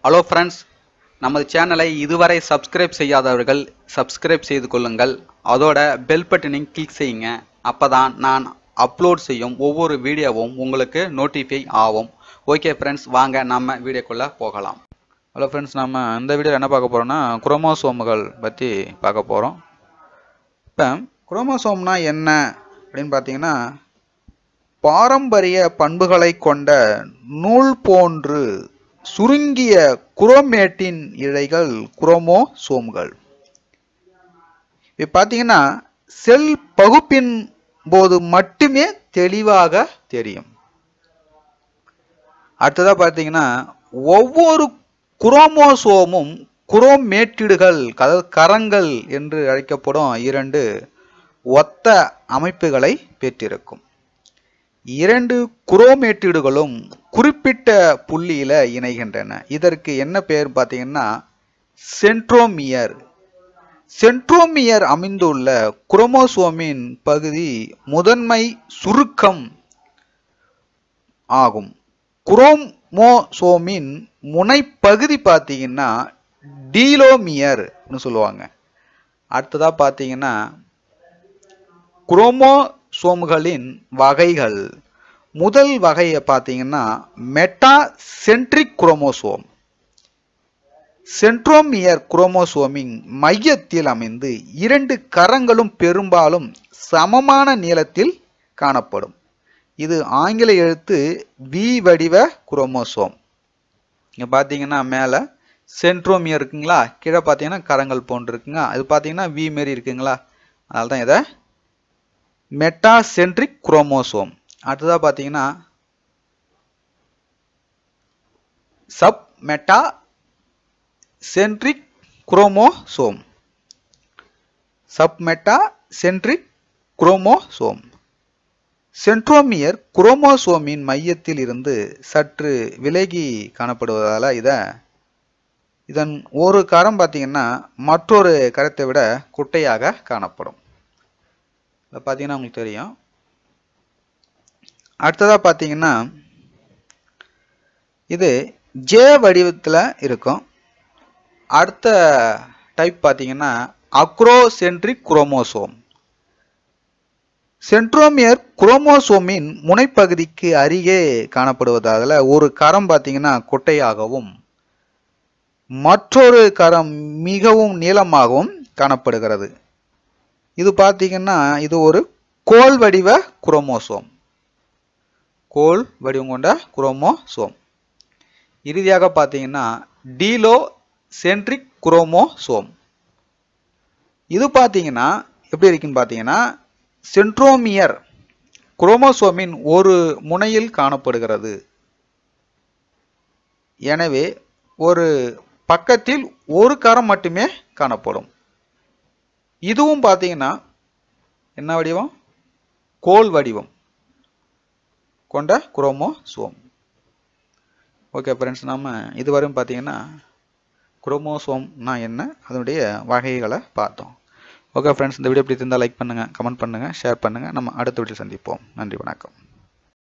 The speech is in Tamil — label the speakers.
Speaker 1: ஹலோ ஃப்ரெண்ட்ஸ் நமது சேனலை இதுவரை சப்ஸ்கிரைப் செய்யாதவர்கள் சப்ஸ்கிரைப் செய்து கொள்ளுங்கள் அதோட பெல் பட்டனையும் கிளிக் செய்யுங்க அப்பதான் நான் அப்லோட் செய்யும் ஒவ்வொரு வீடியோவும் உங்களுக்கு நோட்டிஃபை ஆகும் ஓகே ஃப்ரெண்ட்ஸ் வாங்க நம்ம வீடியோக்குள்ளே போகலாம்
Speaker 2: ஹலோ ஃப்ரெண்ட்ஸ் நம்ம இந்த வீடியோவில் என்ன பார்க்க போகிறோம்னா குரோமோசோம்கள் பற்றி பார்க்க போகிறோம் இப்போ குரோமோசோம்னா என்ன அப்படின்னு பார்த்தீங்கன்னா பாரம்பரிய பண்புகளை கொண்ட நூல் போன்று சுருங்கிய குரோமேட்டின் இழைகள் குரோமோசோம்கள் இப்போ பார்த்தீங்கன்னா செல் பகுப்பின் போது மட்டுமே தெளிவாக தெரியும் அடுத்ததாக பார்த்தீங்கன்னா ஒவ்வொரு குரோமோசோமும் குரோமேட்டிடுகள் அதாவது கரங்கள் என்று அழைக்கப்படும் இரண்டு ஒத்த அமைப்புகளை பெற்றிருக்கும் இரண்டு குரோமேட்டிடுகளும் குறிப்பிட்ட புள்ளியில இணைகின்றன இதற்கு என்ன பெயர் பார்த்தீங்கன்னா சென்ட்ரோமியர் சென்ட்ரோமியர் அமைந்துள்ள குரோமோசோமின் பகுதி முதன்மை சுருக்கம் ஆகும் குரோமோசோமின் முனைப்பகுதி பார்த்தீங்கன்னா டீலோமியர்னு சொல்லுவாங்க அடுத்ததா பார்த்தீங்கன்னா குரோமோசோம்களின் வகைகள் முதல் வகையை பார்த்தீங்கன்னா மெட்டா சென்ட்ரிக் குரோமோசோம் சென்ட்ரோமியர் குரோமோசோமின் மையத்தில் அமைந்து இரண்டு கரங்களும் பெரும்பாலும் சமமான நீளத்தில் காணப்படும் இது ஆங்கில எழுத்து வி வடிவ குரோமோசோம் இங்கே பார்த்தீங்கன்னா மேலே சென்ட்ரோமியர் இருக்குங்களா கீழே பார்த்தீங்கன்னா கரங்கள் போன்று இருக்குங்க இது பார்த்தீங்கன்னா வி மாரி இருக்குங்களா அதனால தான் இதை மெட்டாசென்ட்ரிக் குரோமோசோம் அடுத்ததாக பார்த்தீங்கன்னா meta centric chromosome meta centric chromosome centromere குரோமோசோமின் மையத்தில் இருந்து சற்று விலகி காணப்படுவதால் இதை இதன் ஒரு கரம் பார்த்தீங்கன்னா மற்றொரு கரத்தை விட குட்டையாக காணப்படும் இதை பார்த்தீங்கன்னா உங்களுக்கு தெரியும் அடுத்ததாக பார்த்தீங்கன்னா இது ஜே வடிவத்தில் இருக்கும் அடுத்த டைப் பார்த்தீங்கன்னா அக்ரோசென்ட்ரிக் குரோமோசோம் சென்ட்ரோமியர் குரோமோசோமின் முனைப்பகுதிக்கு அருகே காணப்படுவதால் ஒரு கரம் பார்த்தீங்கன்னா குட்டையாகவும் மற்றொரு கரம் மிகவும் நீளமாகவும் காணப்படுகிறது இது பார்த்தீங்கன்னா இது ஒரு கோல் வடிவ குரோமோசோம் கோல் வடிவம் கொண்ட குரோமோசோம் இறுதியாக பார்த்தீங்கன்னா டீலோ சென்ட்ரிக் குரோமோசோம் இது பார்த்தீங்கன்னா எப்படி இருக்குன்னு பார்த்தீங்கன்னா சென்ட்ரோமியர் குரோமோசோமின் ஒரு முனையில் காணப்படுகிறது எனவே ஒரு பக்கத்தில் ஒரு கரம் மட்டுமே காணப்படும் இதுவும் பார்த்தீங்கன்னா என்ன வடிவம் கோல் வடிவம் கொண்ட குரோமோசோம் ஓகே ஃப்ரெண்ட்ஸ் நம்ம இதுவரையும் பார்த்தீங்கன்னா குரோமோசோம்னா என்ன அதனுடைய வகைகளை பார்த்தோம் ஓகே ஃப்ரெண்ட்ஸ் இந்த வீடியோ எப்படி இருந்தால் லைக் பண்ணுங்கள் கமெண்ட் பண்ணுங்கள் ஷேர் பண்ணுங்கள் நம்ம அடுத்த வீடியோ சந்திப்போம் நன்றி வணக்கம்